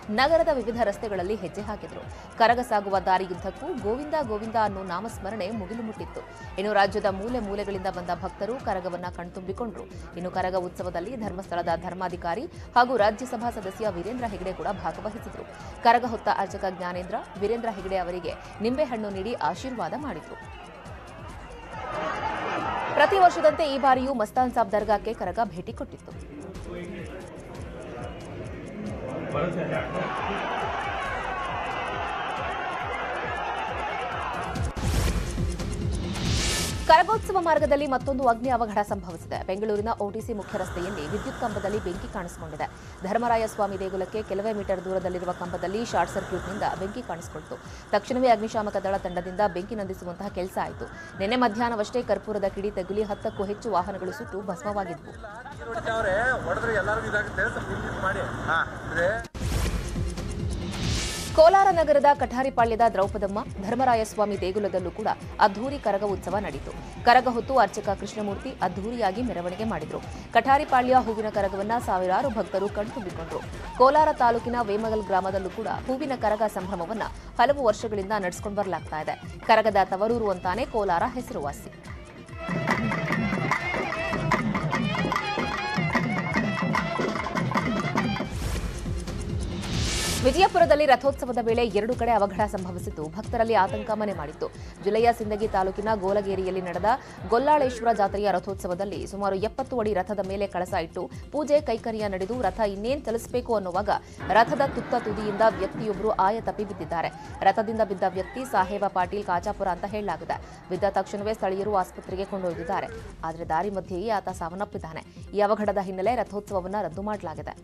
ನಗರದ ವಿವಿಧ ರಸ್ತೆಗಳಲ್ಲಿ ಹೆಜ್ಜೆ ಹಾಕಿದ್ರು ಕರಗ ಸಾಗುವ ದಾರಿಯುದ್ದಕ್ಕೂ ಗೋವಿಂದ ಗೋವಿಂದ ಅನ್ನೋ ನಾಮಸ್ಮರಣೆ ಮುಗಿಲು ಮುಟ್ಟಿತ್ತು ಇನ್ನು ರಾಜ್ಯದ ಮೂಲೆ ಮೂಲೆಗಳಿಂದ ಬಂದ ಭಕ್ತರು ಕರಗವನ್ನ ಕಣ್ತುಂಬಿಕೊಂಡ್ರು ಇನ್ನು ಕರಗ ಉತ್ಸವದಲ್ಲಿ ಧರ್ಮಸ್ಥಳದ ಧರ್ಮಾಧಿಕಾರಿ ಹಾಗೂ ರಾಜ್ಯಸಭಾ ಸದಸ್ಯ ವೀರೇಂದ್ರ ಹೆಗಡೆ ಕೂಡ ಭಾಗವಹಿಸಿದ್ರು ಕರಗ ಹೊತ್ತ ಅರ್ಚಕ ಜ್ಞಾನೇಂದ್ರ ವೀರೇಂದ್ರ ಹೆಗಡೆ ಅವರಿಗೆ ನಿಂಬೆಹಣ್ಣು ನೀಡಿ ಆಶೀರ್ವಾದ ಮಾಡಿದ್ರು ಪ್ರತಿ ವರ್ಷದಂತೆ ಈ ಬಾರಿಯೂ ಮಸ್ತಾನ್ ಸಾಬ್ ದರ್ಗಾಕ್ಕೆ ಕರಗ ಭೇಟಿ ಕೊಟ್ಟಿತ್ತು ಕರಗೋತ್ಸವ ಮಾರ್ಗದಲ್ಲಿ ಮತ್ತೊಂದು ಅಗ್ನಿ ಅವಘಡ ಸಂಭವಿಸಿದೆ ಬೆಂಗಳೂರಿನ ಓಟಿಸಿ ಮುಖ್ಯ ರಸ್ತೆಯಲ್ಲಿ ವಿದ್ಯುತ್ ಕಂಬದಲ್ಲಿ ಬೆಂಕಿ ಕಾಣಿಸಿಕೊಂಡಿದೆ ಧರ್ಮರಾಯ ಸ್ವಾಮಿ ದೇಗುಲಕ್ಕೆ ಕೆಲವೇ ಮೀಟರ್ ದೂರದಲ್ಲಿರುವ ಕಂಬದಲ್ಲಿ ಶಾರ್ಟ್ ಸರ್ಕ್ಯೂಟ್ನಿಂದ ಬೆಂಕಿ ಕಾಣಿಸಿಕೊಂಡಿತು ತಕ್ಷಣವೇ ಅಗ್ನಿಶಾಮಕ ದಳ ತಂಡದಿಂದ ಬೆಂಕಿ ನಂದಿಸುವಂತಹ ಕೆಲಸ ಆಯಿತು ನಿನ್ನೆ ಮಧ್ಯಾಹ್ನವಷ್ಟೇ ಕರ್ಪೂರದ ಕಿಡಿ ತಗುಲಿ ಹತ್ತಕ್ಕೂ ಹೆಚ್ಚು ವಾಹನಗಳು ಸುಟ್ಟು ಭಸ್ಮವಾಗಿದ್ವು ಹೊಡಿತಾವ್ರೆ ಹೊಡೆದ್ರೆ ಎಲ್ಲರಿಗೂ ಇದಾಗುತ್ತೆ ಸ್ವಲ್ಪ ಹಿಂದಿದ್ ಮಾಡಿ ಅಂದ್ರೆ ಕೋಲಾರ ನಗರದ ಕಠಾರಿಪಾಳ್ಯದ ದ್ರೌಪದಮ್ಮ ಧರ್ಮರಾಯಸ್ವಾಮಿ ದೇಗುಲದಲ್ಲೂ ಕೂಡ ಅದ್ದೂರಿ ಕರಗ ಉತ್ಸವ ನಡೆಯಿತು ಕರಗ ಹೊತ್ತು ಅರ್ಚಕ ಕೃಷ್ಣಮೂರ್ತಿ ಅದ್ದೂರಿಯಾಗಿ ಮೆರವಣಿಗೆ ಮಾಡಿದ್ರು ಕಠಾರಿಪಾಳ್ಯ ಹೂವಿನ ಕರಗವನ್ನ ಸಾವಿರಾರು ಭಕ್ತರು ಕಣ್ತುಂಬಿಕೊಂಡ್ರು ಕೋಲಾರ ತಾಲೂಕಿನ ವೇಮಗಲ್ ಗ್ರಾಮದಲ್ಲೂ ಕೂಡ ಹೂವಿನ ಕರಗ ಸಂಭ್ರಮವನ್ನ ಹಲವು ವರ್ಷಗಳಿಂದ ನಡೆಸಿಕೊಂಡು ಬರಲಾಗ್ತಾ ಇದೆ ಕರಗದ ತವರೂರು ಅಂತಾನೆ ಕೋಲಾರ ಹೆಸರುವಾಸಿ ವಿಜಯಪುರದಲ್ಲಿ ರಥೋತ್ಸವದ ವೇಳೆ ಎರಡು ಕಡೆ ಅವಘಡ ಸಂಭವಿಸಿದ್ದು ಭಕ್ತರಲ್ಲಿ ಆತಂಕ ಮನೆ ಮಾಡಿತ್ತು ಜಿಲ್ಲೆಯ ಸಿಂದಗಿ ತಾಲೂಕಿನ ಗೋಲಗೇರಿಯಲ್ಲಿ ನಡೆದ ಗೊಲ್ಲಾಳೇಶ್ವರ ಜಾತ್ರೆಯ ರಥೋತ್ಸವದಲ್ಲಿ ಸುಮಾರು ಎಪ್ಪತ್ತು ಅಡಿ ರಥದ ಮೇಲೆ ಕಳಸ ಇಟ್ಟು ಪೂಜೆ ಕೈಕರ್ಯ ನಡೆದು ರಥ ಇನ್ನೇನ್ ಚಲಿಸಬೇಕು ಅನ್ನುವಾಗ ರಥದ ತುತ್ತ ತುದಿಯಿಂದ ವ್ಯಕ್ತಿಯೊಬ್ಬರು ಆಯ ತಪ್ಪಿ ಬಿದ್ದಿದ್ದಾರೆ ರಥದಿಂದ ಬಿದ್ದ ವ್ಯಕ್ತಿ ಸಾಹೇಬ ಪಾಟೀಲ್ ಕಾಚಾಪುರ ಅಂತ ಹೇಳಲಾಗಿದೆ ಬಿದ್ದ ತಕ್ಷಣವೇ ಸ್ಥಳೀಯರು ಆಸ್ಪತ್ರೆಗೆ ಕೊಂಡೊಯ್ದಿದ್ದಾರೆ ಆದರೆ ದಾರಿ ಮಧ್ಯೆಯೇ ಆತ ಸಾವನ್ನಪ್ಪಿದ್ದಾನೆ ಈ ಅವಘಡದ ಹಿನ್ನೆಲೆ ರಥೋತ್ಸವವನ್ನು ರದ್ದು ಮಾಡಲಾಗಿದೆ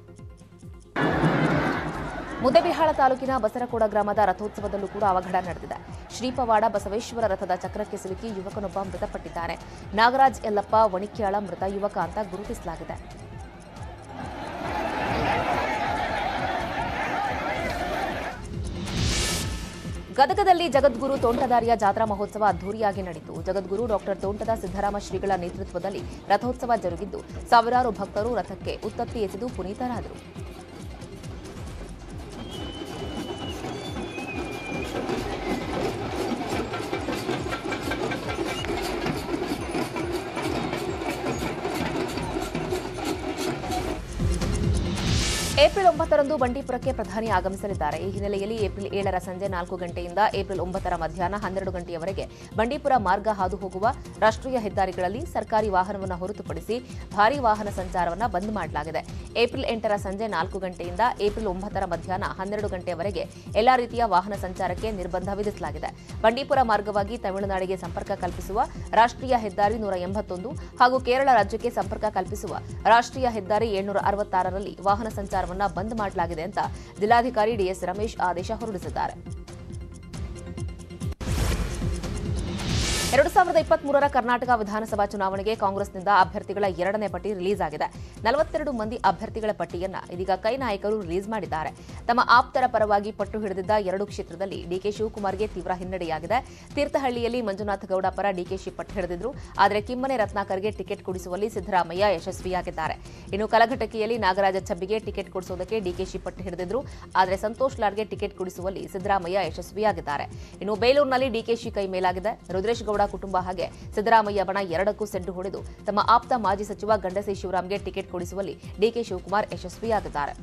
ಮುದ್ದೆಬಿಹಾಳ ತಾಲೂಕಿನ ಬಸರಕೋಡ ಗ್ರಾಮದ ರಥೋತ್ಸವದಲ್ಲೂ ಕೂಡ ಅವಘಡ ನಡೆದಿದೆ ಶ್ರೀಪವಾಡ ಬಸವೇಶ್ವರ ರಥದ ಚಕ್ರಕ್ಕೆ ಸಿಲುಕಿ ಯುವಕನೊಬ್ಬ ಮೃತಪಟ್ಟಿದ್ದಾನೆ ನಾಗರಾಜ್ ಯಲ್ಲಪ್ಪ ವಣಿಕ್ಯಾಳ ಮೃತ ಯುವಕ ಅಂತ ಗುರುತಿಸಲಾಗಿದೆ ಗದಗದಲ್ಲಿ ಜಗದ್ಗುರು ತೋಂಟದಾರ್ಯ ಜಾತ್ರಾ ಮಹೋತ್ಸವ ಅದ್ದೂರಿಯಾಗಿ ನಡೆಯಿತು ಜಗದ್ಗುರು ಡಾಕ್ಟರ್ ತೋಂಟದ ಸಿದ್ದರಾಮ ಶ್ರೀಗಳ ನೇತೃತ್ವದಲ್ಲಿ ರಥೋತ್ಸವ ಜರುಗಿದ್ದು ಸಾವಿರಾರು ಭಕ್ತರು ರಥಕ್ಕೆ ಉತ್ತತ್ತಿ ಎಸೆದು ಪುನೀತರಾದರು ಏಪ್ರಿಲ್ ಒಂಬತ್ತರಂದು ಬಂಡೀಪುರಕ್ಕೆ ಪ್ರಧಾನಿ ಆಗಮಿಸಲಿದ್ದಾರೆ ಈ ಹಿನ್ನೆಲೆಯಲ್ಲಿ ಏಪ್ರಿಲ್ ಏಳರ ಸಂಜೆ ನಾಲ್ಕು ಗಂಟೆಯಿಂದ ಏಪ್ರಿಲ್ ಒಂಬತ್ತರ ಮಧ್ಯಾಹ್ನ ಹನ್ನೆರಡು ಗಂಟೆಯವರೆಗೆ ಬಂಡೀಪುರ ಮಾರ್ಗ ಹಾದು ಹೋಗುವ ರಾಷ್ಟ್ರೀಯ ಹೆದ್ದಾರಿಗಳಲ್ಲಿ ಸರ್ಕಾರಿ ವಾಹನವನ್ನು ಹೊರತುಪಡಿಸಿ ಭಾರೀ ವಾಹನ ಸಂಚಾರವನ್ನು ಬಂದ್ ಮಾಡಲಾಗಿದೆ ಏಪ್ರಿಲ್ ಎಂಟರ ಸಂಜೆ ನಾಲ್ಕು ಗಂಟೆಯಿಂದ ಏಪ್ರಿಲ್ ಒಂಬತ್ತರ ಮಧ್ಯಾಹ್ನ ಹನ್ನೆರಡು ಗಂಟೆಯವರೆಗೆ ಎಲ್ಲಾ ರೀತಿಯ ವಾಹನ ಸಂಚಾರಕ್ಕೆ ನಿರ್ಬಂಧ ವಿಧಿಸಲಾಗಿದೆ ಬಂಡೀಪುರ ಮಾರ್ಗವಾಗಿ ತಮಿಳುನಾಡಿಗೆ ಸಂಪರ್ಕ ಕಲ್ಪಿಸುವ ರಾಷ್ಟ್ರೀಯ ಹೆದ್ದಾರಿ ನೂರ ಎಂಬತ್ತೊಂದು ಹಾಗೂ ಕೇರಳ ರಾಜ್ಯಕ್ಕೆ ಸಂಪರ್ಕ ಕಲ್ಪಿಸುವ ರಾಷ್ಟ್ರೀಯ ಹೆದ್ದಾರಿ ಏಳ್ನೂರ ಅರವತ್ತಾರರಲ್ಲಿ ವಾಹನ ಸಂಚಾರವನ್ನು ಬಂದ್ ಮಾಡಲಾಗಿದೆ ಅಂತ ಜಿಲ್ಲಾಧಿಕಾರಿ ಡಿಎಸ್ ರಮೇಶ್ ಆದೇಶ ಹೊರಡಿಸಿದ್ದಾರೆ ಎರಡು ಸಾವಿರದ ಇಪ್ಪತ್ಮೂರರ ಕರ್ನಾಟಕ ವಿಧಾನಸಭಾ ಚುನಾವಣೆಗೆ ಕಾಂಗ್ರೆಸ್ನಿಂದ ಅಭ್ಯರ್ಥಿಗಳ ಎರಡನೇ ಪಟ್ಟಿ ರಿಲೀಸ್ ಆಗಿದೆ ನಲವತ್ತೆರಡು ಮಂದಿ ಅಭ್ಯರ್ಥಿಗಳ ಪಟ್ಟಿಯನ್ನ ಇದೀಗ ಕೈ ನಾಯಕರು ರಿಲೀಸ್ ಮಾಡಿದ್ದಾರೆ ತಮ್ಮ ಆಪ್ತರ ಪರವಾಗಿ ಪಟ್ಟು ಹಿಡಿದಿದ್ದ ಎರಡು ಕ್ಷೇತ್ರದಲ್ಲಿ ಡಿಕೆ ಶಿವಕುಮಾರ್ಗೆ ತೀವ್ರ ಹಿನ್ನಡೆಯಾಗಿದೆ ತೀರ್ಥಹಳ್ಳಿಯಲ್ಲಿ ಮಂಜುನಾಥ ಗೌಡ ಪರ ಡಿಕೆಶಿ ಪಟ್ಟು ಹಿಡಿದಿದ್ರು ಆದರೆ ಕಿಮ್ಮನೆ ರತ್ನಾಕರ್ಗೆ ಟಿಕೆಟ್ ಕೊಡಿಸುವಲ್ಲಿ ಸಿದ್ದರಾಮಯ್ಯ ಯಶಸ್ವಿಯಾಗಿದ್ದಾರೆ ಇನ್ನು ಕಲಘಟಕಿಯಲ್ಲಿ ನಾಗರಾಜ ಛಬ್ಬಿಗೆ ಟಿಕೆಟ್ ಕೊಡಿಸುವುದಕ್ಕೆ ಡಿಕೆಶಿ ಪಟ್ಟು ಹಿಡಿದಿದ್ರು ಆದರೆ ಸಂತೋಷ್ ಲಾಡ್ಗೆ ಟಿಕೆಟ್ ಕೊಡಿಸುವಲ್ಲಿ ಸಿದ್ದರಾಮಯ್ಯ ಯಶಸ್ವಿಯಾಗಿದ್ದಾರೆ ಇನ್ನು ಬೇಲೂರಿನಲ್ಲಿ ಡಿಕೆಶಿ ಕೈ ಮೇಲಾಗಿದೆ ರುದ್ರೇಶ್ ಗೌಡ ಕುಟುಂಬ ಹಾಗೆ ಸಿದ್ದರಾಮಯ್ಯ ಬಣ ಎರಡಕ್ಕೂ ಸೆಡ್ಡು ಹೊಡೆದು ತಮ್ಮ ಆಪ್ತ ಮಾಜಿ ಸಚಿವ ಗಂಡಸಿ ಶಿವರಾಮ್ಗೆ ಟಿಕೆಟ್ ಕೊಡಿಸುವಲ್ಲಿ ಡಿಕೆ ಶಿವಕುಮಾರ್ ಯಶಸ್ವಿಯಾಗಿದ್ದಾರೆ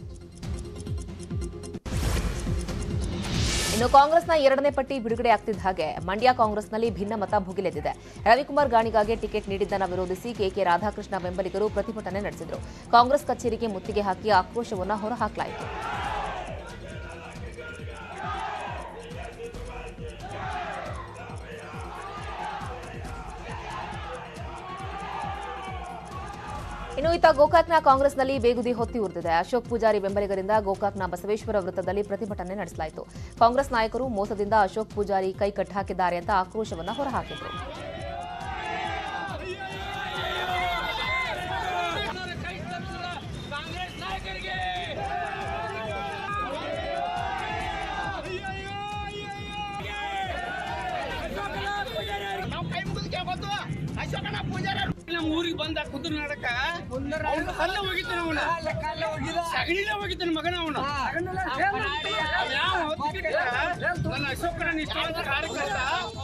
ಇನ್ನು ಕಾಂಗ್ರೆಸ್ನ ಎರಡನೇ ಪಟ್ಟಿ ಬಿಡುಗಡೆ ಆಗ್ತಿದ್ದ ಹಾಗೆ ಮಂಡ್ಯ ಕಾಂಗ್ರೆಸ್ನಲ್ಲಿ ಭಿನ್ನಮತ ಭುಗಿಲೆದ್ದಿದೆ ರವಿಕುಮಾರ್ ಗಾಣಿಗಾಗೆ ಟಿಕೆಟ್ ನೀಡಿದ್ದನ್ನು ವಿರೋಧಿಸಿ ಕೆಕೆ ರಾಧಾಕೃಷ್ಣ ಬೆಂಬಲಿಗರು ಪ್ರತಿಭಟನೆ ನಡೆಸಿದರು ಕಾಂಗ್ರೆಸ್ ಕಚೇರಿಗೆ ಮುತ್ತಿಗೆ ಹಾಕಿ ಆಕ್ರೋಶವನ್ನು ಹೊರಹಾಕಲಾಯಿತು ಇನ್ನು ಇತ್ತ ಗೋಕಾಕ್ನ ಕಾಂಗ್ರೆಸ್ನಲ್ಲಿ ಬೇಗುದಿ ಹೊತ್ತಿ ಉರಿದಿದೆ ಅಶೋಕ್ ಪೂಜಾರಿ ಬೆಂಬಲಿಗರಿಂದ ಗೋಕಾಕ್ನ ಬಸವೇಶ್ವರ ವೃತ್ತದಲ್ಲಿ ಪ್ರತಿಭಟನೆ ನಡೆಸಲಾಯಿತು ಕಾಂಗ್ರೆಸ್ ನಾಯಕರು ಮೋಸದಿಂದ ಅಶೋಕ್ ಪೂಜಾರಿ ಕೈ ಕಟ್ಟಾಕಿದ್ದಾರೆ ಅಂತ ಆಕ್ರೋಶವನ್ನು ಹೊರಹಾಕಿದರು ಕಾಂಗ್ರೆಸ್ ನಾಯಕರಿಗೆ ನಾವು ಕೈ ಮುಗಿದು ಕೇಳ್ಬೋದು ಅಶೋಕಣ್ಣ ಪೂಜಾರಿ ಊರಿಗೆ ಬಂದ ಕುದುರೆ ನಾಡಕ ಅವ್ನ ಹಲ್ಲ ಹೋಗಿದ್ದಾನೆ ಅವನ ಸಗಣಿಲೆ ಹೋಗಿದ್ದಾನೆ ಮಗನ ಅವನು ಯಾವ ಹೊತ್ತಿಗೆ ನನ್ನ ಅಶೋಕನ ನಿಷ್ಠಾವಂತ ಕಾರ್ಯಕರ್ತ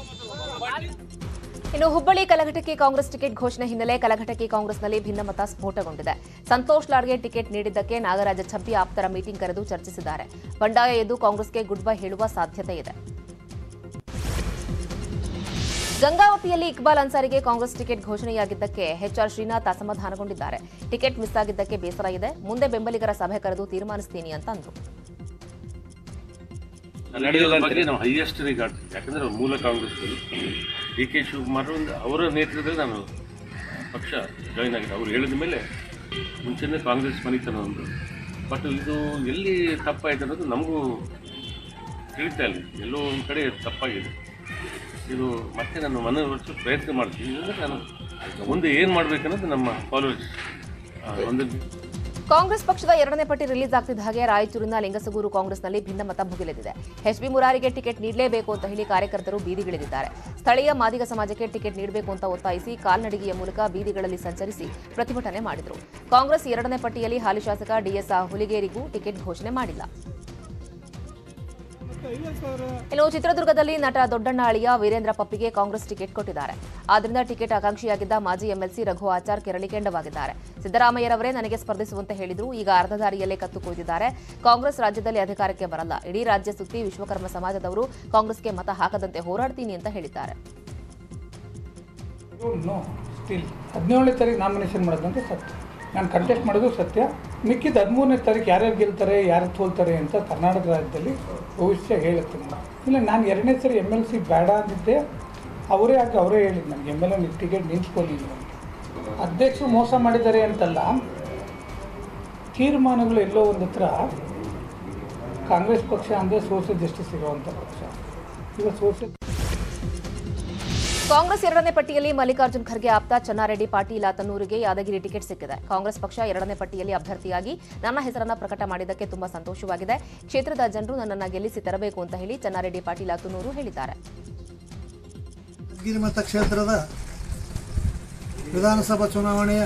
ಇನ್ನು ಹುಬ್ಬಳ್ಳಿ ಕಲಘಟಕಿ ಕಾಂಗ್ರೆಸ್ ಟಿಕೆಟ್ ಘೋಷಣೆ ಹಿನ್ನೆಲೆ ಕಲಘಟಕಿ ಕಾಂಗ್ರೆಸ್ನಲ್ಲಿ ಭಿನ್ನಮತ ಸ್ಫೋಟಗೊಂಡಿದೆ ಸಂತೋಷ್ ಲಾಡ್ಗೆ ಟಿಕೆಟ್ ನೀಡಿದ್ದಕ್ಕೆ ನಾಗರಾಜ ಛಬ್ಬಿ ಆಪ್ತರ ಮೀಟಿಂಗ್ ಕರೆದು ಚರ್ಚಿಸಿದ್ದಾರೆ ಬಂಡಾಯ ಎದ್ದು ಕಾಂಗ್ರೆಸ್ಗೆ ಗುಡ್ ಬೈ ಹೇಳುವ ಸಾಧ್ಯತೆ ಇದೆ ಗಂಗಾವತಿಯಲ್ಲಿ ಇಕ್ಬಾಲ್ ಅನ್ಸಾರಿಗೆ ಕಾಂಗ್ರೆಸ್ ಟಿಕೆಟ್ ಘೋಷಣೆಯಾಗಿದ್ದಕ್ಕೆ ಎಚ್ಆರ್ ಶ್ರೀನಾಥ್ ಅಸಮಾಧಾನಗೊಂಡಿದ್ದಾರೆ ಟಿಕೆಟ್ ಮಿಸ್ ಆಗಿದ್ದಕ್ಕೆ ಬೇಸರ ಇದೆ ಮುಂದೆ ಬೆಂಬಲಿಗರ ಸಭೆ ಕರೆದು ತೀರ್ಮಾನಿಸ್ತೀನಿ ಅಂತ ಅಂದ್ರು ನಡೆಯೋದು ಅಂತಲೇ ನಾವು ಹೈಯೆಸ್ಟ್ ರಿಗಾರ್ಡ್ ಯಾಕಂದ್ರೆ ಅವ್ರು ಮೂಲ ಕಾಂಗ್ರೆಸ್ನಲ್ಲಿ ಡಿ ಕೆ ಶಿವಕುಮಾರ್ ಒಂದು ಅವರ ನೇತೃತ್ವದಲ್ಲಿ ನಾನು ಪಕ್ಷ ಜಾಯಿನ್ ಆಗಿದೆ ಅವ್ರು ಹೇಳಿದ ಮೇಲೆ ಮುಂಚೆನೇ ಕಾಂಗ್ರೆಸ್ ಮನಿತನ ಒಂದು ಬಟ್ ಇದು ಎಲ್ಲಿ ತಪ್ಪಾಯ್ತು ಅನ್ನೋದು ನಮಗೂ ತಿಳಿತಾ ಇಲ್ಲ ಎಲ್ಲೋ ಒಂದು ಕಡೆ ತಪ್ಪಾಗಿದೆ ಇದು ಮತ್ತೆ ನಾನು ಮನವೊಲಿಸೋ ಪ್ರಯತ್ನ ಮಾಡ್ತೀನಿ ಇದಂದ್ರೆ ನಾನು ಮುಂದೆ ಏನು ಮಾಡಬೇಕನ್ನೋದು ನಮ್ಮ ಫಾಲೋವರ್ಸ್ ಒಂದು ಕಾಂಗ್ರೆಸ್ ಪಕ್ಷದ ಎರಡನೇ ಪಟ್ಟಿ ರಿಲೀಸ್ ಆಗ್ತಿದ್ದ ಹಾಗೆ ರಾಯಚೂರಿನ ಲಿಂಗಸಗೂರು ಕಾಂಗ್ರೆಸ್ನಲ್ಲಿ ಭಿನ್ನಮತ ಭುಗಿಲೆದಿದೆ ಎಚ್ಬಿ ಮುರಾರಿಗೆ ಟಿಕೆಟ್ ನೀಡಲೇಬೇಕು ಅಂತ ಹೇಳಿ ಕಾರ್ಯಕರ್ತರು ಬೀದಿಗಿಳಿದಿದ್ದಾರೆ ಸ್ಥಳೀಯ ಮಾದಿಗ ಸಮಾಜಕ್ಕೆ ಟಿಕೆಟ್ ನೀಡಬೇಕು ಅಂತ ಒತ್ತಾಯಿಸಿ ಕಾಲ್ನಡಿಗೆಯ ಮೂಲಕ ಬೀದಿಗಳಲ್ಲಿ ಸಂಚರಿಸಿ ಪ್ರತಿಭಟನೆ ಮಾಡಿದರು ಕಾಂಗ್ರೆಸ್ ಎರಡನೇ ಪಟ್ಟಿಯಲ್ಲಿ ಹಾಲಿ ಶಾಸಕ ಡಿಎಸ್ ಹುಲಿಗೇರಿಗೂ ಟಿಕೆಟ್ ಘೋಷಣೆ ಮಾಡಿಲ್ಲ ಇನ್ನು ಚಿತ್ರದುರ್ಗದಲ್ಲಿ ನಟ ದೊಡ್ಡಣ್ಣ ಅಳಿಯ ವೀರೇಂದ್ರ ಪಪ್ಪಿಗೆ ಕಾಂಗ್ರೆಸ್ ಟಿಕೆಟ್ ಕೊಟ್ಟಿದ್ದಾರೆ ಆದ್ದರಿಂದ ಟಿಕೆಟ್ ಆಕಾಂಕ್ಷಿಯಾಗಿದ್ದ ಮಾಜಿ ಎಂಎಲ್ಸಿ ರಘು ಆಚಾರ್ ಕೆರಳಿ ಕೆಂಡವಾಗಿದ್ದಾರೆ ಸಿದ್ದರಾಮಯ್ಯರವರೇ ನನಗೆ ಸ್ಪರ್ಧಿಸುವಂತೆ ಹೇಳಿದ್ರು ಈಗ ಅರ್ಧ ದಾರಿಯಲ್ಲೇ ಕತ್ತು ಕುಳಿತಿದ್ದಾರೆ ಕಾಂಗ್ರೆಸ್ ರಾಜ್ಯದಲ್ಲಿ ಅಧಿಕಾರಕ್ಕೆ ಬರಲ್ಲ ಇಡೀ ರಾಜ್ಯ ಸುತ್ತಿ ವಿಶ್ವಕರ್ಮ ಸಮಾಜದವರು ಕಾಂಗ್ರೆಸ್ಗೆ ಮತ ಹಾಕದಂತೆ ಹೋರಾಡ್ತೀನಿ ಅಂತ ಹೇಳಿದ್ದಾರೆ ನೋ ಸ್ಟಿಲ್ ಹದಿನೇಳನೇ ತಾರೀಕು ನಾಮಿನೇಷನ್ ಮಾಡೋದಂತ ಸತ್ಯ ನಾನು ಕಂಟೆಸ್ಟ್ ಮಾಡೋದು ಸತ್ಯ ಮಿಕ್ಕಿದ ಹದಿಮೂರನೇ ತಾರೀಕು ಯಾರ್ಯಾರು ಗೆಲ್ತಾರೆ ಯಾರು ಸೋಲ್ತಾರೆ ಅಂತ ಕರ್ನಾಟಕ ರಾಜ್ಯದಲ್ಲಿ ಭವಿಷ್ಯ ಹೇಳುತ್ತೆ ನಾನು ಇಲ್ಲ ನಾನು ಎರಡನೇ ಸರಿ ಎಮ್ ಎಲ್ ಸಿ ಬೇಡ ಅಂದಿದ್ದೆ ಅವರೇ ಆಗಿ ಅವರೇ ಹೇಳಿದ್ದು ನನಗೆ ಎಮ್ ಎಲ್ ಎ ಟಿಕೆಟ್ ನಿಂತ್ಕೊಳ್ಳಿ ಅಂತ ಅಧ್ಯಕ್ಷರು ಮೋಸ ಮಾಡಿದ್ದಾರೆ ಅಂತಲ್ಲ ತೀರ್ಮಾನಗಳು ಎಲ್ಲೋ ಒಂದು ಹತ್ರ ಕಾಂಗ್ರೆಸ್ ಪಕ್ಷ ಅಂದರೆ ಸೋಷಿಯಲ್ ಜಸ್ಟಿಸ್ ಇರುವಂಥ ಪಕ್ಷ ಈಗ ಸೋಷಿಯಲ್ ಕಾಂಗ್ರೆಸ್ ಎರಡನೇ ಪಟ್ಟಿಯಲ್ಲಿ ಮಲ್ಲಿಕಾರ್ಜುನ್ ಖರ್ಗೆ ಆಪ್ತ ಚೆನ್ನಾರೆಡ್ಡಿ ಪಾಟೀಲ್ ತನ್ನೂರಿಗೆ ಯಾದಗಿರಿ ಟಿಕೆಟ್ ಸಿಕ್ಕಿದೆ ಕಾಂಗ್ರೆಸ್ ಪಕ್ಷ ಎರಡನೇ ಪಟ್ಟಿಯಲ್ಲಿ ಅಭ್ಯರ್ಥಿಯಾಗಿ ನನ್ನ ಹೆಸರನ್ನ ಪ್ರಕಟ ಮಾಡಿದ್ದಕ್ಕೆ ತುಂಬಾ ಸಂತೋಷವಾಗಿದೆ ಕ್ಷೇತ್ರದ ಜನರು ನನ್ನನ್ನು ಗೆಲ್ಲಿಸಿ ತರಬೇಕು ಅಂತ ಹೇಳಿ ಚೆನ್ನಾರೆಡ್ಡಿ ಪಾಟೀಲ್ ತುನೂರು ಹೇಳಿದ್ದಾರೆ ಯಾದಗಿರಿ ಮತಕ್ಷೇತ್ರದ ವಿಧಾನಸಭಾ ಚುನಾವಣೆಯ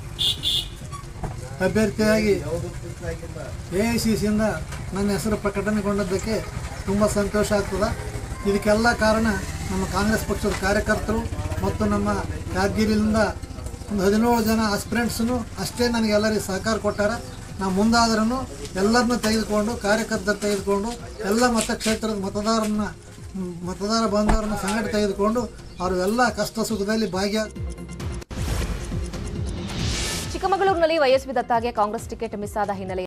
ಅಭ್ಯರ್ಥಿಯಾಗಿ ಎ ಐ ಸಿ ಸಿಯಿಂದ ನನ್ನ ಹೆಸರು ಪ್ರಕಟಣೆಗೊಂಡದ್ದಕ್ಕೆ ತುಂಬ ಸಂತೋಷ ಆಗ್ತದೆ ಇದಕ್ಕೆಲ್ಲ ಕಾರಣ ನಮ್ಮ ಕಾಂಗ್ರೆಸ್ ಪಕ್ಷದ ಕಾರ್ಯಕರ್ತರು ಮತ್ತು ನಮ್ಮ ಯಾದಗಿರಿಯಿಂದ ಒಂದು ಹದಿನೇಳು ಜನ ಆಸ್ಪಿರೆಂಟ್ಸನ್ನು ಅಷ್ಟೇ ನನಗೆ ಎಲ್ಲರಿಗೆ ಸಹಕಾರ ಕೊಟ್ಟಾರ ನಾವು ಮುಂದಾದ್ರೂ ಎಲ್ಲರನ್ನೂ ತೆಗೆದುಕೊಂಡು ಕಾರ್ಯಕರ್ತರು ತೆಗೆದುಕೊಂಡು ಎಲ್ಲ ಮತಕ್ಷೇತ್ರದ ಮತದಾರರನ್ನ ಮ್, ಮತದಾರ ಬಾಂಧವರನ್ನ ಸಂಘಟ ತೆಗೆದುಕೊಂಡು ಅವರು ಎಲ್ಲ ಕಷ್ಟ ಸುಖದಲ್ಲಿ ಭಾಗಿಯಾಗ ಚಿಕ್ಕಮಗಳೂರಿನಲ್ಲಿ ವೈಎಸ್ವಿ ದತ್ತಾಗೆ ಕಾಂಗ್ರೆಸ್ ಟಿಕೆಟ್ ಮಿಸ್ ಆದ ಹಿನ್ನೆಲೆ